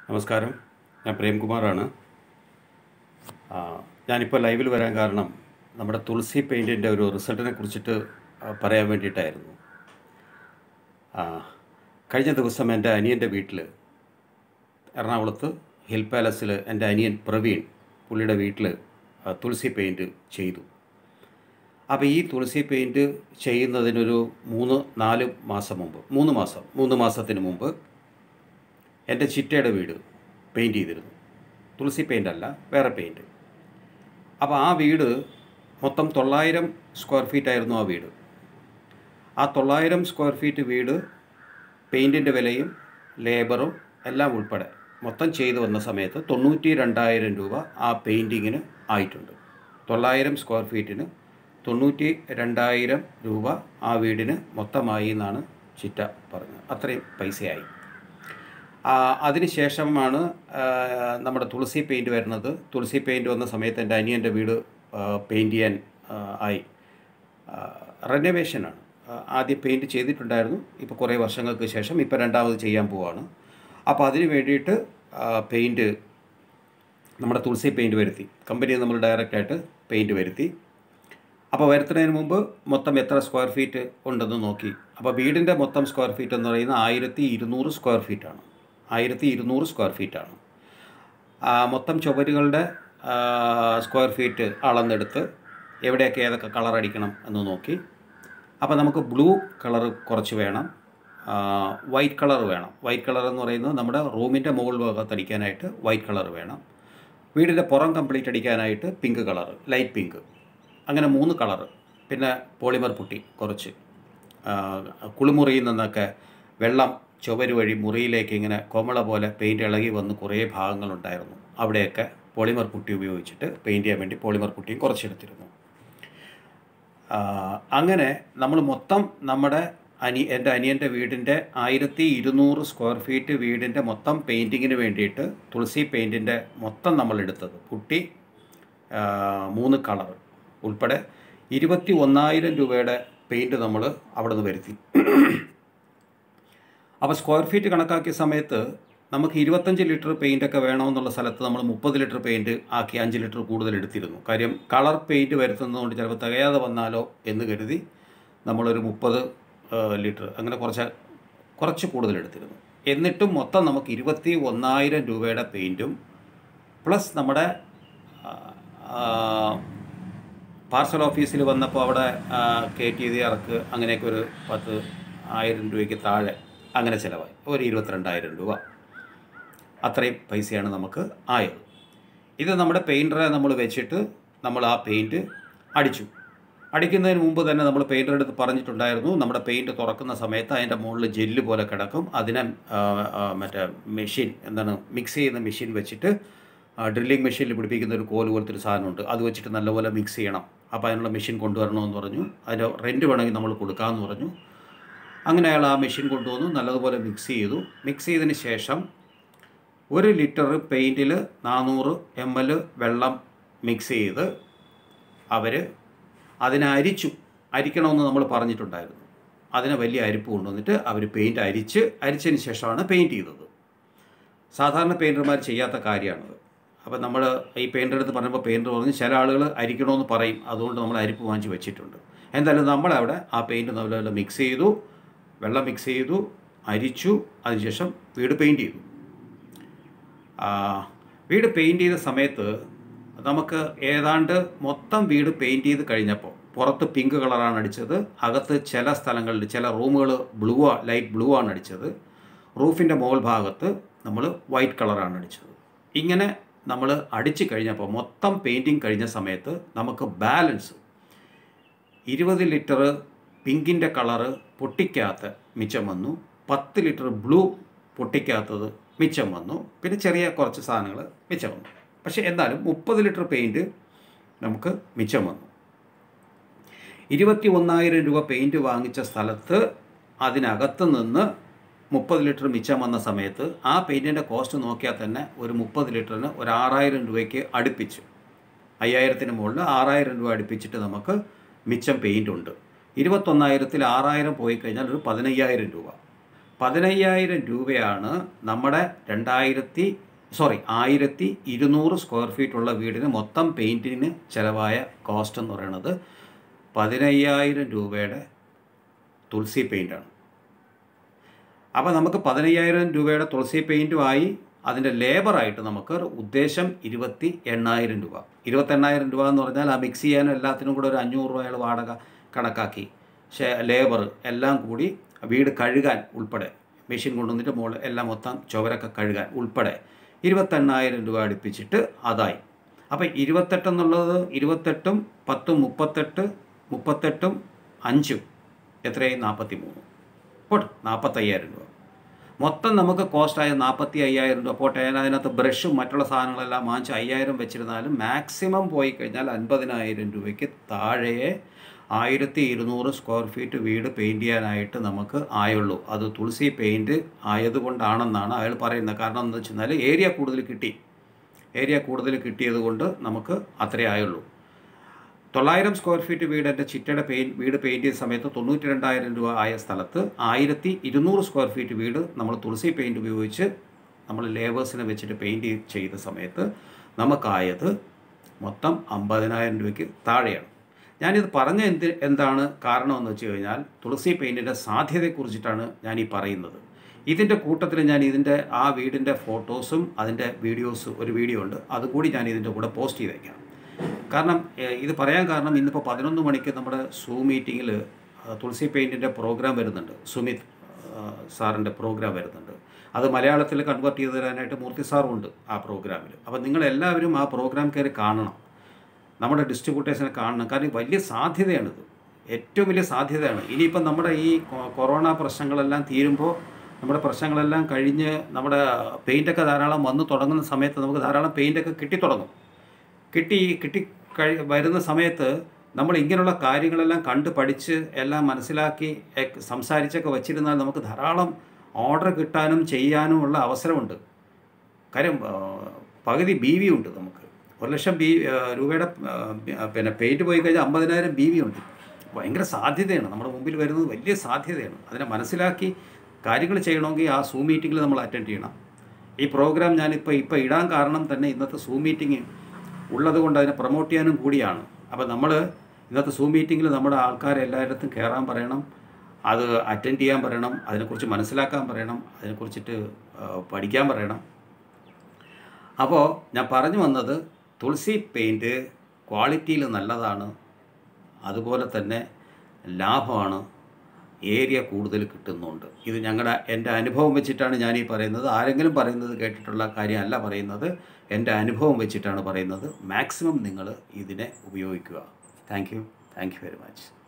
നമസ്കാരം ഞാൻ പ്രേംകുമാറാണ് ആ, ഞാനിപ്പോൾ ലൈവിൽ വരാൻ കാരണം നമ്മുടെ തുളസി പെയിൻറ്റിൻ്റെ ഒരു റിസൾട്ടിനെ കുറിച്ചിട്ട് ആ, പറയാൻ വേണ്ടിയിട്ടായിരുന്നു ആ, കഴിഞ്ഞ ദിവസം എൻ്റെ അനിയൻ്റെ വീട്ടിൽ എറണാകുളത്ത് ഹിൽ പാലസിൽ എൻ്റെ അനിയൻ പ്രവീൺ പുള്ളിയുടെ വീട്ടിൽ ആ, തുളസി പെയിൻറ്റ് ചെയ്തു അപ്പോൾ ഈ തുളസി പെയിൻറ്റ് ചെയ്യുന്നതിനൊരു മൂന്ന് നാല് മാസം മുമ്പ് മൂന്ന് മാസം മൂന്ന് മാസത്തിന് മുമ്പ് എൻ്റെ ചിറ്റയുടെ വീട് പെയിൻറ്റ് ചെയ്തിരുന്നു തുളസി പെയിൻ്റ് അല്ല വേറെ പെയിൻറ്റ് അപ്പോൾ ആ വീട് മൊത്തം തൊള്ളായിരം സ്ക്വയർ ഫീറ്റ് ആയിരുന്നു ആ വീട് ആ തൊള്ളായിരം സ്ക്വയർ ഫീറ്റ് വീട് പെയിൻറ്റിൻ്റെ വിലയും ലേബറും എല്ലാം ഉൾപ്പെടെ മൊത്തം ചെയ്തു വന്ന സമയത്ത് തൊണ്ണൂറ്റി രണ്ടായിരം രൂപ ആ പെയിൻറ്റിങ്ങിന് ആയിട്ടുണ്ട് തൊള്ളായിരം സ്ക്വയർ ഫീറ്റിന് തൊണ്ണൂറ്റി രണ്ടായിരം രൂപ ആ വീടിന് മൊത്തമായി എന്നാണ് ചിറ്റ പറഞ്ഞത് അത്രയും പൈസയായി ആ, അതിനുശേഷമാണ് ആ, നമ്മുടെ തുളസി പെയിൻറ്റ് വരുന്നത് തുളസി പെയിൻറ്റ് വന്ന സമയത്ത് എൻ്റെ അനിയൻ്റെ വീട് പെയിൻറ്റ് ചെയ്യാൻ ആ, ആയി റെനോവേഷനാണ് ആദ്യം പെയിൻറ്റ് ചെയ്തിട്ടുണ്ടായിരുന്നു ഇപ്പോൾ കുറേ വർഷങ്ങൾക്ക് ശേഷം ഇപ്പോൾ രണ്ടാമത് ചെയ്യാൻ പോവാണ് അപ്പോൾ അതിന് വേണ്ടിയിട്ട് പെയിൻറ്റ് നമ്മുടെ തുളസി പെയിൻറ്റ് വരുത്തി കമ്പനി നമ്മൾ ഡയറക്റ്റായിട്ട് പെയിൻറ്റ് വരുത്തി അപ്പോൾ വരുത്തുന്നതിന് മുമ്പ് മൊത്തം എത്ര സ്ക്വയർ ഫീറ്റ് ഉണ്ടെന്ന് നോക്കി അപ്പോൾ വീടിൻ്റെ മൊത്തം സ്ക്വയർ ഫീറ്റ് എന്ന് പറയുന്നത് ആയിരത്തി ഇരുന്നൂറ് സ്ക്വയർ ഫീറ്റാണ് ആയിരത്തി ഇരുന്നൂറ് സ്ക്വയർ ഫീറ്റാണ് ആ, മൊത്തം ചുവരുകളുടെ ആ, സ്ക്വയർ ഫീറ്റ് അളന്നെടുത്ത് എവിടെയൊക്കെ ഏതൊക്കെ കളർ അടിക്കണം എന്ന് നോക്കി അപ്പോൾ നമുക്ക് ബ്ലൂ കളർ കുറച്ച് വേണം വൈറ്റ് കളർ വേണം വൈറ്റ് കളർ എന്ന് പറയുന്നത് നമ്മുടെ റൂമിൻ്റെ മുകൾ ഭാഗത്ത് അടിക്കാനായിട്ട് വൈറ്റ് കളർ വേണം വീടിൻ്റെ പുറം കംപ്ലീറ്റ് അടിക്കാനായിട്ട് പിങ്ക് കളർ ലൈറ്റ് പിങ്ക് അങ്ങനെ മൂന്ന് കളർ പിന്നെ പോളിമർ പുട്ടി കുറച്ച് ആ, കുളിമുറിയിൽ നിന്നൊക്കെ വെള്ളം ചുവര് വഴി മുറിയിലേക്ക് ഇങ്ങനെ കോമള പോലെ പെയിൻറ്റ് ഇളകി വന്ന് കുറേ ഭാഗങ്ങളുണ്ടായിരുന്നു അവിടെയൊക്കെ പോളിമർ പുട്ടി ഉപയോഗിച്ചിട്ട് പെയിൻറ്റ് ചെയ്യാൻ വേണ്ടി പോളിമർ പുട്ടിയും കുറച്ചെടുത്തിരുന്നു ആ, അങ്ങനെ നമ്മൾ മൊത്തം നമ്മുടെ അനി എൻ്റെ അനിയൻ്റെ വീടിൻ്റെ ആയിരത്തി ഇരുന്നൂറ് സ്ക്വയർ ഫീറ്റ് വീടിൻ്റെ മൊത്തം പെയിൻറ്റിങ്ങിന് വേണ്ടിയിട്ട് തുളസി പെയിൻറ്റിൻ്റെ മൊത്തം നമ്മൾ എടുത്തത് പുട്ടി ആ, മൂന്ന് കളർ ഉൾപ്പെടെ ഇരുപത്തി ഒന്നായിരം രൂപയുടെ പെയിൻറ്റ് നമ്മൾ അവിടെ നിന്ന് വരുത്തി അപ്പോൾ സ്ക്വയർ ഫീറ്റ് കണക്കാക്കിയ സമയത്ത് നമുക്ക് ഇരുപത്തഞ്ച് ലിറ്റർ പെയിൻ്റൊക്കെ വേണമെന്നുള്ള സ്ഥലത്ത് നമ്മൾ മുപ്പത് ലിറ്റർ പെയിൻറ്റ് ആക്കി അഞ്ച് ലിറ്റർ കൂടുതൽ എടുത്തിരുന്നു കാര്യം കളർ പെയിൻറ്റ് വരുത്തുന്നതുകൊണ്ട് ചിലപ്പോൾ തികയാതെ വന്നാലോ എന്ന് കരുതി നമ്മളൊരു മുപ്പത് ലിറ്റർ അങ്ങനെ കുറച്ച് കുറച്ച് കൂടുതൽ എടുത്തിരുന്നു എന്നിട്ടും മൊത്തം നമുക്ക് ഇരുപത്തി ഒന്നായിരം രൂപയുടെ പെയിൻറ്റും പ്ലസ് നമ്മുടെ പാർസൽ ഓഫീസിൽ വന്നപ്പോൾ അവിടെ കയറ്റി ചെയ്ത് ഇറക്ക് അങ്ങനെയൊക്കെ ഒരു പത്ത് ആയിരം രൂപയ്ക്ക് താഴെ അങ്ങനെ ചിലവായി ഒരു ഇരുപത്തിരണ്ടായിരം രൂപ അത്രയും പൈസയാണ് നമുക്ക് ആയത് ഇത് നമ്മുടെ പെയിൻറ്ററെ നമ്മൾ വെച്ചിട്ട് നമ്മൾ ആ പെയിൻറ്റ് അടിച്ചു അടിക്കുന്നതിന് മുമ്പ് തന്നെ നമ്മൾ പെയിൻറ്റർ അടുത്ത് പറഞ്ഞിട്ടുണ്ടായിരുന്നു നമ്മുടെ പെയിൻറ്റ് തുറക്കുന്ന സമയത്ത് അതിൻ്റെ മുകളിൽ ജെല്ല് പോലെ കിടക്കും അതിനെ ആ, ആ, മറ്റേ മെഷീൻ എന്താണ് മിക്സ് ചെയ്യുന്ന മെഷീൻ വെച്ചിട്ട് ഡ്രില്ലിംഗ് മെഷീനിൽ പിടിപ്പിക്കുന്ന ഒരു കോല് പോലത്തെ ഒരു സാധനമുണ്ട് അത് വെച്ചിട്ട് നല്ലപോലെ മിക്സ് ചെയ്യണം അപ്പോൾ അതിനുള്ള മെഷീൻ കൊണ്ടുവരണമെന്ന് പറഞ്ഞു അതിൻ്റെ റെൻറ്റ് വേണമെങ്കിൽ നമ്മൾ കൊടുക്കാമെന്ന് പറഞ്ഞു അങ്ങനെ അയാൾ ആ മെഷീൻ കൊണ്ടുവന്നു നല്ലതുപോലെ മിക്സ് ചെയ്തു മിക്സ് ചെയ്തതിന് ശേഷം ഒരു ലിറ്റർ പെയിൻറ്റിൽ നാനൂറ് എം എൽ വെള്ളം മിക്സ് ചെയ്ത് അവർ അതിനെ അരിച്ചു അരിക്കണമെന്ന് നമ്മൾ പറഞ്ഞിട്ടുണ്ടായിരുന്നു അതിനെ വലിയ അരിപ്പ് കൊണ്ടുവന്നിട്ട് അവർ പെയിൻറ്റ് അരിച്ച് അരിച്ചതിന് ശേഷമാണ് പെയിൻറ്റ് ചെയ്തത് സാധാരണ പെയിൻറ്റർമാർ ചെയ്യാത്ത കാര്യമാണത് അപ്പോൾ നമ്മൾ ഈ പെയിൻറ്റർ അടുത്ത് പറഞ്ഞപ്പോൾ പെയിൻറ്റർ പറഞ്ഞ് ചില ആളുകൾ അരിക്കണമെന്ന് പറയും അതുകൊണ്ട് നമ്മൾ അരിപ്പ് വാങ്ങിച്ച് വെച്ചിട്ടുണ്ട് എന്തായാലും നമ്മളവിടെ ആ പെയിൻറ്റ് നല്ലപോലെ മിക്സ് ചെയ്തു വെള്ളം മിക്സ് ചെയ്തു അരിച്ചു അതിനുശേഷം വീട് പെയിൻറ്റ് ചെയ്തു ആ, വീട് പെയിൻറ്റ് ചെയ്ത സമയത്ത് നമുക്ക് ഏതാണ്ട് മൊത്തം വീട് പെയിൻറ്റ് ചെയ്ത് കഴിഞ്ഞപ്പോൾ പുറത്ത് പിങ്ക് കളറാണ് അടിച്ചത് അകത്ത് ചില സ്ഥലങ്ങളിൽ ചില റൂമുകൾ ബ്ലൂ ലൈറ്റ് ബ്ലൂ ആണ് അടിച്ചത് റൂഫിൻ്റെ മുകൾ ഭാഗത്ത് നമ്മൾ വൈറ്റ് കളറാണ് അടിച്ചത് ഇങ്ങനെ നമ്മൾ അടിച്ചു കഴിഞ്ഞപ്പോൾ മൊത്തം പെയിൻറ്റിങ് കഴിഞ്ഞ സമയത്ത് നമുക്ക് ബാലൻസ് ഇരുപത് ലിറ്റർ പിങ്കിൻ്റെ കളറ് പൊട്ടിക്കാത്ത മിച്ചം വന്നു പത്ത് ലിറ്റർ ബ്ലൂ പൊട്ടിക്കാത്തത് മിച്ചം വന്നു പിന്നെ ചെറിയ കുറച്ച് സാധനങ്ങൾ മിച്ചം വന്നു പക്ഷേ എന്നാലും മുപ്പത് ലിറ്റർ പെയിൻറ്റ് നമുക്ക് മിച്ചം വന്നു ഇരുപത്തി ഒന്നായിരം രൂപ പെയിൻറ്റ് വാങ്ങിച്ച സ്ഥലത്ത് അതിനകത്ത് നിന്ന് മുപ്പത് ലിറ്റർ മിച്ചം വന്ന സമയത്ത് ആ പെയിൻറ്റിൻ്റെ കോസ്റ്റ് നോക്കിയാൽ തന്നെ ഒരു മുപ്പത് ലിറ്ററിന് ഒരു ആറായിരം രൂപയ്ക്ക് അടുപ്പിച്ച് അയ്യായിരത്തിന് മുകളിൽ ആറായിരം രൂപ അടുപ്പിച്ചിട്ട് നമുക്ക് മിച്ചം പെയിൻ്റ് ഉണ്ട് ഇരുപത്തൊന്നായിരത്തിൽ ആറായിരം പോയി കഴിഞ്ഞാൽ ഒരു പതിനയ്യായിരം രൂപ പതിനയ്യായിരം രൂപയാണ് നമ്മുടെ രണ്ടായിരത്തി സോറി ആയിരത്തി ഇരുന്നൂറ് സ്ക്വയർ ഫീറ്റുള്ള വീടിന് മൊത്തം പെയിൻറ്റിന് ചിലവായ കോസ്റ്റ് എന്ന് പറയുന്നത് പതിനയ്യായിരം രൂപയുടെ തുളസി പെയിൻ്റാണ് അപ്പോൾ നമുക്ക് പതിനയ്യായിരം രൂപയുടെ തുളസി പെയിൻറ്റുമായി അതിൻ്റെ ലേബറായിട്ട് നമുക്ക് ഉദ്ദേശം ഇരുപത്തി എണ്ണായിരം രൂപ ഇരുപത്തെണ്ണായിരം രൂപ എന്ന് പറഞ്ഞാൽ ആ മിക്സ് ചെയ്യാനും എല്ലാത്തിനും കൂടെ ഒരു അഞ്ഞൂറ് രൂപ അയാൾ വാടക കണക്കാക്കി പക്ഷേ ലേബർ എല്ലാം കൂടി വീട് കഴുകാൻ ഉൾപ്പെടെ മെഷീൻ കൊണ്ടുവന്നിട്ട് മുകളിൽ എല്ലാം മൊത്തം ചുവരൊക്കെ കഴുകാൻ ഉൾപ്പെടെ ഇരുപത്തെണ്ണായിരം രൂപ അടുപ്പിച്ചിട്ട് അതായി അപ്പോൾ ഇരുപത്തെട്ടെന്നുള്ളത് ഇരുപത്തെട്ടും പത്തും മുപ്പത്തെട്ട് മുപ്പത്തെട്ടും അഞ്ചും എത്രയായി നാൽപ്പത്തി മൂന്ന് പോട്ടെ നാൽപ്പത്തയ്യായിരം രൂപ മൊത്തം നമുക്ക് കോസ്റ്റായ നാൽപ്പത്തി അയ്യായിരം രൂപ പോട്ടെ ഞാൻ അതിനകത്ത് ബ്രഷും മറ്റുള്ള സാധനങ്ങളെല്ലാം വാങ്ങിച്ച് അയ്യായിരം വെച്ചിരുന്നാലും മാക്സിമം പോയി കഴിഞ്ഞാൽ അൻപതിനായിരം രൂപയ്ക്ക് താഴെയേ ആയിരത്തി ഇരുന്നൂറ് സ്ക്വയർ ഫീറ്റ് വീട് പെയിൻറ് ചെയ്യാനായിട്ട് നമുക്ക് ആയുള്ളൂ അത് തുളസി പെയിൻറ് ആയതുകൊണ്ടാണെന്നാണ് അയാൾ പറയുന്നത് കാരണം എന്താ വെച്ച് കഴിഞ്ഞാൽ ഏരിയ കൂടുതൽ കിട്ടി ഏരിയ കൂടുതൽ കിട്ടിയത് കൊണ്ട് നമുക്ക് അത്രേ ആയുള്ളൂ തൊള്ളായിരം സ്ക്വയർ ഫീറ്റ് വീട് എൻ്റെ ചിറ്റയുടെ പെയിൻ വീട് പെയിൻറ് ചെയ്ത സമയത്ത് തൊണ്ണൂറ്റി രണ്ടായിരം രൂപ ആയ സ്ഥലത്ത് ആയിരത്തി ഇരുന്നൂറ് സ്ക്വയർ ഫീറ്റ് വീട് നമ്മൾ തുളസി പെയിൻറ് ഉപയോഗിച്ച് നമ്മൾ ലേബേഴ്സിനെ വെച്ചിട്ട് പെയിൻറ് ചെയ്ത സമയത്ത് നമുക്കായത് മൊത്തം അമ്പതിനായിരം രൂപയ്ക്ക് താഴെയാണ് ഞാനിത് പറഞ്ഞ എന്ത് എന്താണ് കാരണമെന്ന് വെച്ച് കഴിഞ്ഞാൽ തുളസി പെയിൻറ്റിൻ്റെ സാധ്യതയെക്കുറിച്ചിട്ടാണ് ഞാൻ ഈ പറയുന്നത് ഇതിൻ്റെ കൂട്ടത്തിൽ ഞാൻ ഇതിൻ്റെ ആ വീടിൻ്റെ ഫോട്ടോസും അതിൻ്റെ വീഡിയോസും ഒരു വീഡിയോ ഉണ്ട് അതുകൂടി ഞാൻ ഇതിൻ്റെ കൂടെ പോസ്റ്റ് ചെയ്തേക്കാം കാരണം ഏഹ്, ഇത് പറയാൻ കാരണം ഇന്നിപ്പോൾ പതിനൊന്ന് മണിക്ക് നമ്മുടെ സൂ മീറ്റിങ്ങിൽ തുളസി പെയിൻറ്റിൻ്റെ പ്രോഗ്രാം വരുന്നുണ്ട് സുമിത് സാറിൻ്റെ പ്രോഗ്രാം വരുന്നുണ്ട് അത് മലയാളത്തിൽ കൺവേർട്ട് ചെയ്ത് തരാനായിട്ട് മൂർത്തി സാറും ഉണ്ട് ആ പ്രോഗ്രാമിൽ അപ്പോൾ നിങ്ങളെല്ലാവരും ആ പ്രോഗ്രാം കയറി കാണണം നമ്മുടെ ഡിസ്ട്രിബ്യൂട്ടേഴ്സിനെ കാണണം കാരണം വലിയ സാധ്യതയാണിത് ഏറ്റവും വലിയ സാധ്യതയാണ് ഇനിയിപ്പം നമ്മുടെ ഈ കൊ- കൊറോണ പ്രശ്നങ്ങളെല്ലാം തീരുമ്പോൾ നമ്മുടെ പ്രശ്നങ്ങളെല്ലാം കഴിഞ്ഞ് നമ്മുടെ പെയിൻ്റൊക്കെ ധാരാളം വന്നു തുടങ്ങുന്ന സമയത്ത് നമുക്ക് ധാരാളം പെയിൻ്റൊക്കെ കിട്ടിത്തുടങ്ങും കിട്ടി കിട്ടി കഴി വരുന്ന സമയത്ത് നമ്മൾ ഇങ്ങനെയുള്ള കാര്യങ്ങളെല്ലാം കണ്ട് പഠിച്ച് എല്ലാം മനസ്സിലാക്കി എ- സംസാരിച്ചൊക്കെ വച്ചിരുന്നാൽ നമുക്ക് ധാരാളം ഓർഡർ കിട്ടാനും ചെയ്യാനും ഉള്ള അവസരമുണ്ട് കാര്യം ആ, പകുതി ബി വി ഉണ്ട് നമുക്ക് ഒരു ലക്ഷം ബി ആ, രൂപയുടെ ആ, പിന്നെ പെയിൻറ്റ് പോയി കഴിഞ്ഞാൽ അമ്പതിനായിരം ബി വി ഉണ്ട് ഭയങ്കര സാധ്യതയാണ് നമ്മുടെ മുമ്പിൽ വരുന്നത് വലിയ സാധ്യതയാണ് അതിനെ മനസ്സിലാക്കി കാര്യങ്ങൾ ചെയ്യണമെങ്കിൽ ആ സൂ മീറ്റിങ്ങിൽ നമ്മൾ അറ്റൻഡ് ചെയ്യണം ഈ പ്രോഗ്രാം ഞാനിപ്പോൾ ഇപ്പോൾ ഇടാൻ കാരണം തന്നെ ഇന്നത്തെ സൂ മീറ്റിംഗ് ഉള്ളത് കൊണ്ട് അതിനെ പ്രൊമോട്ട് ചെയ്യാനും കൂടിയാണ് അപ്പോൾ നമ്മൾ ഇന്നത്തെ സൂ മീറ്റിങ്ങിൽ നമ്മുടെ ആൾക്കാരെ എല്ലായിടത്തും കയറാൻ പറയണം അത് അറ്റൻഡ് ചെയ്യാൻ പറയണം അതിനെക്കുറിച്ച് മനസ്സിലാക്കാൻ പറയണം അതിനെക്കുറിച്ചിട്ട് ആ, പഠിക്കാൻ പറയണം അപ്പോൾ ഞാൻ പറഞ്ഞു വന്നത് തുളസി പെയിൻറ്റ് ക്വാളിറ്റിയിൽ നല്ലതാണ് അതുപോലെ തന്നെ ലാഭമാണ് ഏരിയ കൂടുതൽ കിട്ടുന്നുണ്ട് ഇത് ഞങ്ങളുടെ എൻ്റെ അനുഭവം വെച്ചിട്ടാണ് ഞാൻ ഈ പറയുന്നത് ആരെങ്കിലും പറയുന്നത് കേട്ടിട്ടുള്ള കാര്യമല്ല പറയുന്നത് എൻ്റെ അനുഭവം വെച്ചിട്ടാണ് പറയുന്നത് മാക്സിമം നിങ്ങൾ ഇതിനെ ഉപയോഗിക്കുക thank you thank you very much